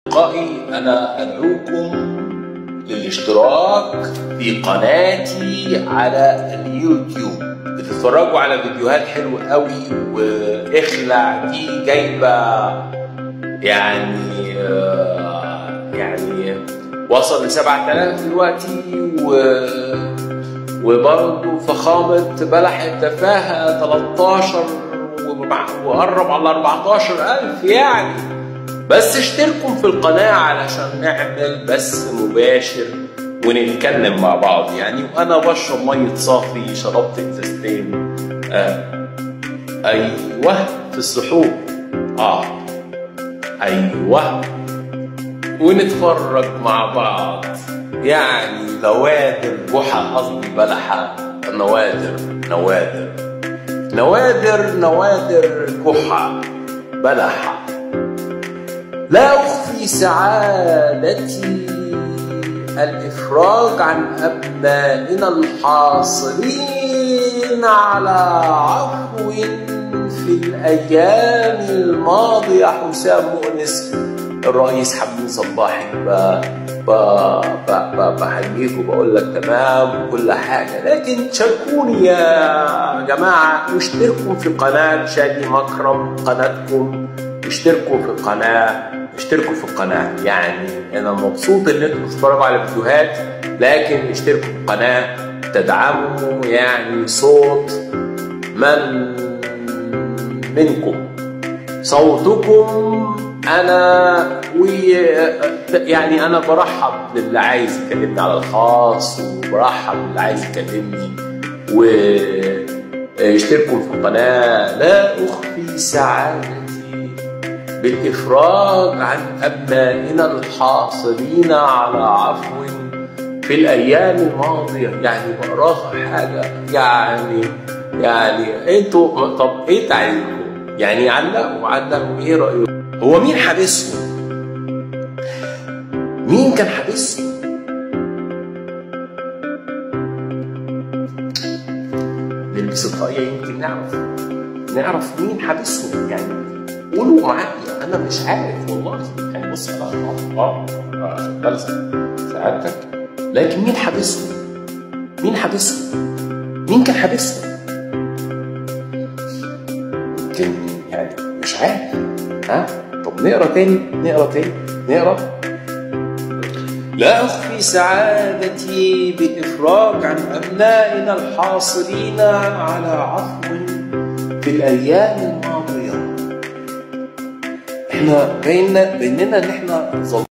أصدقائي أنا أدعوكم للاشتراك في قناتي على اليوتيوب بتتفرجوا على فيديوهات حلوة قوي واخلع دي جايبة يعني آه، يعني وصل ل 7000 دلوقتي و وبرضه فخامة بلح التفاهة 13 ومع- وقرب على 14000 يعني بس اشتركوا في القناة علشان نعمل بث مباشر ونتكلم مع بعض يعني وانا بشرب مية صافي شربت ازازتين آه. ايوه في السحور اه ايوه ونتفرج مع بعض يعني نوادر جحا قصدي بلحة نوادر نوادر نوادر نوادر جحا بلحة لا أخفي سعادتي الإفراج عن أبنائنا الحاصلين على عفو في الأيام الماضية حسام مؤنس الرئيس حمدين صباحي ب- ب- ب- ب- بحييك وبقول لك تمام وكل حاجة لكن شاركوني يا جماعة واشتركوا في قناة شادي مكرم قناتكم اشتركوا في القناة اشتركوا في القناة يعني أنا مبسوط إن أنتم بتتفرجوا على فيديوهات لكن اشتركوا في القناة تدعموا يعني صوت من منكم صوتكم انا و يعني انا برحب باللي عايز يكلمني على الخاص وبرحب باللي عايز يكلمني واشتركوا في القناه لا اخفي سعادتي بالافراج عن ابنائنا الحاصلين على عفو في الايام الماضيه يعني بقراها حاجه يعني يعني انتوا طب ايه تعليقكم؟ يعني علقوا علقوا ايه رايكم؟ هو مين حابسهم؟ مين كان حابسهم؟ نلبس الطاقية يمكن نعرف نعرف مين حابسهم يعني قولوا معايا انا مش عارف والله يعني بص اه اه اه بلسم سعادتك لكن مين حابسهم؟ مين حابسهم؟ مين كان حابسهم؟ يمكن يعني مش عارف ها طب نقرا تاني نقرا تاني نقرا لا أخفي سعادتي بإفراج عن أبنائنا الحاصلين على عفو في الأيام الماضية إحنا بيننا بيننا إن إحنا ظل